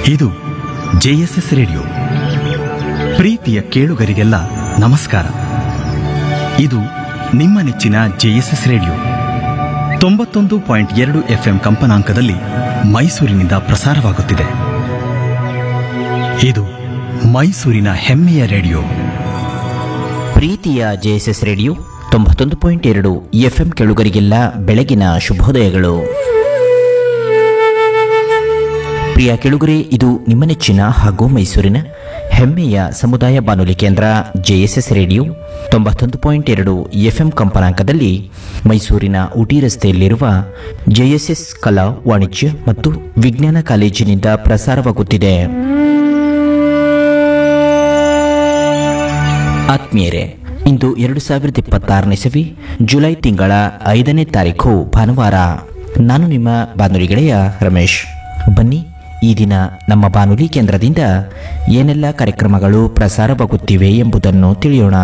ಇದು JSS radio ಪ್ರೀತಿಯ ಕೇಳುಗರಿಗೆಲ್ಲ ನಮಸ್ಕಾರ ಇದು ನಿಮ್ಮ ನೆಚ್ಚಿನ ಜೆಎಸ್ಎಸ್ ರೇಡಿಯೋ ತೊಂಬತ್ತೊಂದು ಪಾಯಿಂಟ್ ಎರಡು ಎಫ್ಎಂ ಕಂಪನಾಂಕದಲ್ಲಿ ಮೈಸೂರಿನಿಂದ ಪ್ರಸಾರವಾಗುತ್ತಿದೆ ಇದು ಮೈಸೂರಿನ ಹೆಮ್ಮೆಯ ರೇಡಿಯೋ ಪ್ರೀತಿಯ ಜೆಎಸ್ಎಸ್ ರೇಡಿಯೋ ತೊಂಬತ್ತೊಂದು ಪಾಯಿಂಟ್ ಎರಡು ಎಫ್ಎಂ ಕೆಳುಗರಿಗೆಲ್ಲ ಬೆಳಗಿನ ಶುಭೋದಯಗಳು ಪ್ರಿಯ ಕೆಳುಗರೆ ಇದು ನಿಮ್ಮ ನೆಚ್ಚಿನ ಹಾಗೂ ಮೈಸೂರಿನ ಹೆಮ್ಮೆಯ ಸಮುದಾಯ ಬಾನುಲಿ ಕೇಂದ್ರ ಜೆಎಸ್ಎಸ್ ರೇಡಿಯೋ ತೊಂಬತ್ತೊಂದು ಪಾಯಿಂಟ್ ಎರಡು ಎಫ್ಎಂ ಕಂಪನಾಂಕದಲ್ಲಿ ಮೈಸೂರಿನ ಉಟಿ ರಸ್ತೆಯಲ್ಲಿರುವ ಜೆಎಸ್ಎಸ್ ಕಲಾ ವಾಣಿಜ್ಯ ಮತ್ತು ವಿಜ್ಞಾನ ಕಾಲೇಜಿನಿಂದ ಪ್ರಸಾರವಾಗುತ್ತಿದೆ ಆತ್ಮೀಯರೇ ಇಂದು ಎರಡು ಸಾವಿರದ ಇಪ್ಪತ್ತಾರನೇ ಇಸವಿ ಜುಲೈ ತಿಂಗಳ ಐದನೇ ತಾರೀಕು ಭಾನುವಾರ ನಾನು ನಿಮ್ಮ ಬಾನುಲಿ ಗೆಳೆಯ ರಮೇಶ್ ಬನ್ನಿ ಈ ದಿನ ನಮ್ಮ ಬಾನುಲಿ ಕೇಂದ್ರದಿಂದ ಏನೆಲ್ಲ ಕಾರ್ಯಕ್ರಮಗಳು ಪ್ರಸಾರವಾಗುತ್ತಿವೆ ಎಂಬುದನ್ನು ತಿಳಿಯೋಣ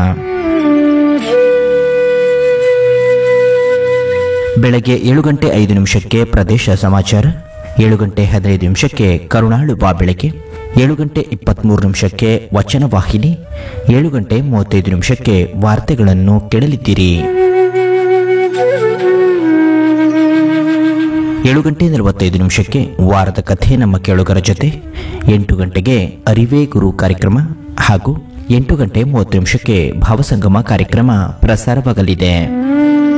ಬೆಳಗ್ಗೆ ಏಳು ಗಂಟೆ ಐದು ನಿಮಿಷಕ್ಕೆ ಪ್ರದೇಶ ಸಮಾಚಾರ ಏಳು ಗಂಟೆ ಹದಿನೈದು ನಿಮಿಷಕ್ಕೆ ಕರುಣಾಳು ಬಾ ಬೆಳಗ್ಗೆ ಏಳು ಗಂಟೆ ಇಪ್ಪತ್ತ್ಮೂರು ನಿಮಿಷಕ್ಕೆ ವಚನ ವಾಹಿನಿ ಏಳು ಗಂಟೆ ಮೂವತ್ತೈದು ನಿಮಿಷಕ್ಕೆ ವಾರ್ತೆಗಳನ್ನು ಕೇಳಲಿದ್ದೀರಿ ಏಳು ಗಂಟೆ ನಲವತ್ತೈದು ನಿಮಿಷಕ್ಕೆ ವಾರದ ಕಥೆ ನಮ್ಮ ಕೇಳುಗರ ಜೊತೆ ಎಂಟು ಗಂಟೆಗೆ ಅರಿವೇ ಗುರು ಕಾರ್ಯಕ್ರಮ ಹಾಗೂ ಎಂಟು ಗಂಟೆ ಮೂವತ್ತು ನಿಮಿಷಕ್ಕೆ ಭಾವಸಂಗಮ ಕಾರ್ಯಕ್ರಮ ಪ್ರಸಾರವಾಗಲಿದೆ